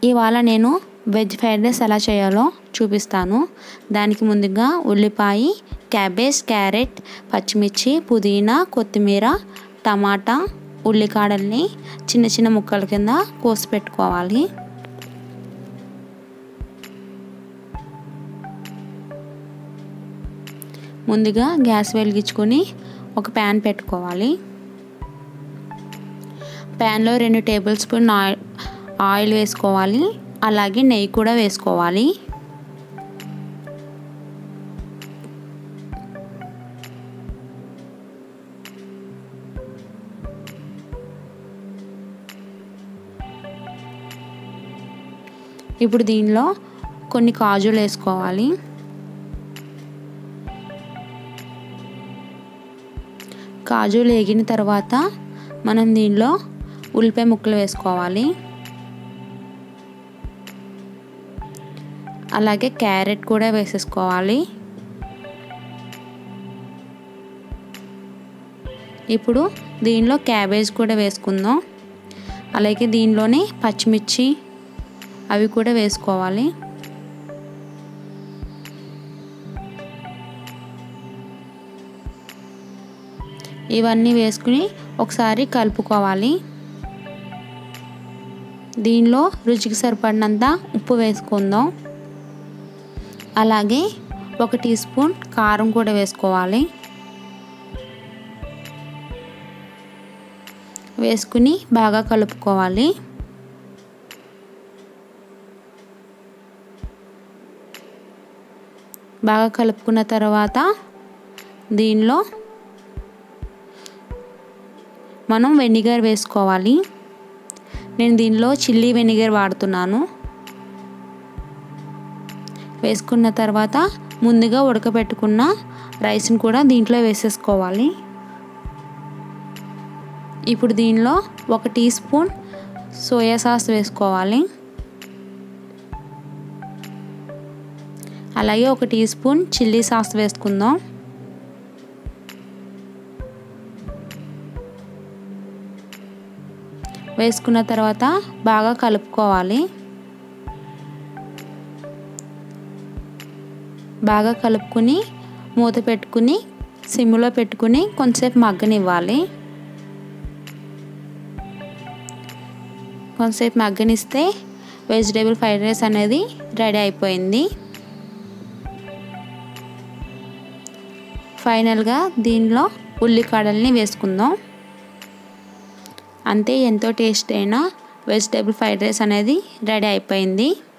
ఇవాళ నేను veg fried rice ఎలా చేయాలో చూపిస్తాను దానికి ముందుగా ఉల్లిపాయ క్యాబేజ్ క్యారెట్ పచ్చిమిర్చి పుదీనా కొత్తిమీర టమాటా ఉల్లికాడల్ని చిన్న చిన్న ముక్కల కింద కోసి పెట్టుకోవాలి ముందుగా గ్యాస్ వెలిగించుకొని ఒక ప్యాన్ పెట్టుకోవాలి ప్యాన్లో రెండు టేబుల్ స్పూన్ ఆయిల్ ఆయిల్ వేసుకోవాలి అలాగే నెయ్యి కూడా వేసుకోవాలి ఇప్పుడు దీనిలో కొన్ని కాజులు వేసుకోవాలి కాజులు వేగిన తర్వాత మనం దీనిలో ఉల్లిపాయ ముక్కలు వేసుకోవాలి అలాగే క్యారెట్ కూడా వేసేసుకోవాలి ఇప్పుడు దీనిలో క్యాబేజ్ కూడా వేసుకుందాం అలాగే దీనిలోనే పచ్చిమిర్చి అవి కూడా వేసుకోవాలి ఇవన్నీ వేసుకుని ఒకసారి కలుపుకోవాలి దీనిలో రుచికి సరిపడినంత ఉప్పు వేసుకుందాం అలాగే ఒక టీ స్పూన్ కారం కూడా వేసుకోవాలి వేసుకుని బాగా కలుపుకోవాలి బాగా కలుపుకున్న తర్వాత దీనిలో మనం వెనిగర్ వేసుకోవాలి నేను దీనిలో చిల్లీ వెనిగర్ వాడుతున్నాను వేసుకున్న తర్వాత ముందుగా ఉడకబెట్టుకున్న రైస్ని కూడా దీంట్లో వేసేసుకోవాలి ఇప్పుడు దీనిలో ఒక టీ స్పూన్ సోయా సాస్ వేసుకోవాలి అలాగే ఒక టీ స్పూన్ చిల్లీ సాస్ వేసుకుందాం వేసుకున్న తర్వాత బాగా కలుపుకోవాలి బాగా కలుపుకుని మూత పెట్టుకుని సిమ్లో పెట్టుకుని కొంతసేపు మగ్గనివ్వాలి కొంతసేపు మగ్గనిస్తే వెజిటేబుల్ ఫ్రైడ్ రైస్ అనేది రెడీ అయిపోయింది ఫైనల్గా దీనిలో ఉల్లికాడల్ని వేసుకుందాం అంతే ఎంతో టేస్ట్ అయిన వెజిటేబుల్ ఫ్రైడ్ రైస్ అనేది రెడీ అయిపోయింది